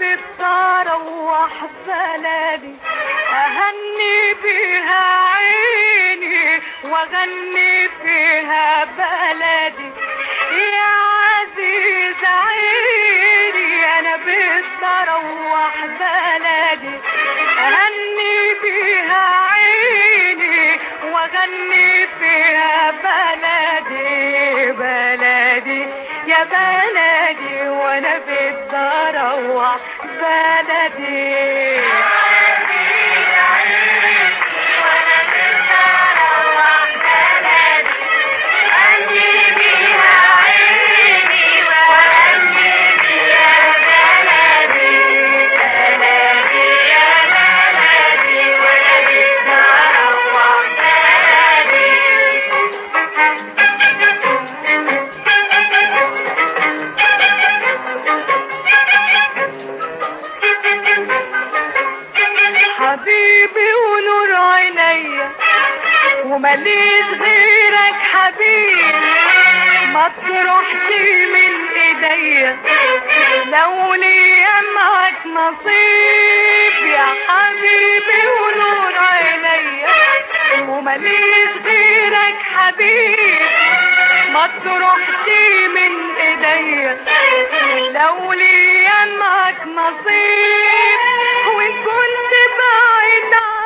بتروح بلدي اهني بيها عيني واغني فيها بلدي يا عزيز عيني انا بتروح بلدي اهني بيها عيني واغني فيها بلدي بلدي يا بلدي وانا بتروح بلدي حبيبي ونور عينيا ومليش غيرك حبيب ما تروحش من ايديا لو ليا معك نصيب يا حبيبي ونور عينيا ومليش غيرك حبيب ما تروحش من ايديا لو ليا معك نصيب وان كنت بعيد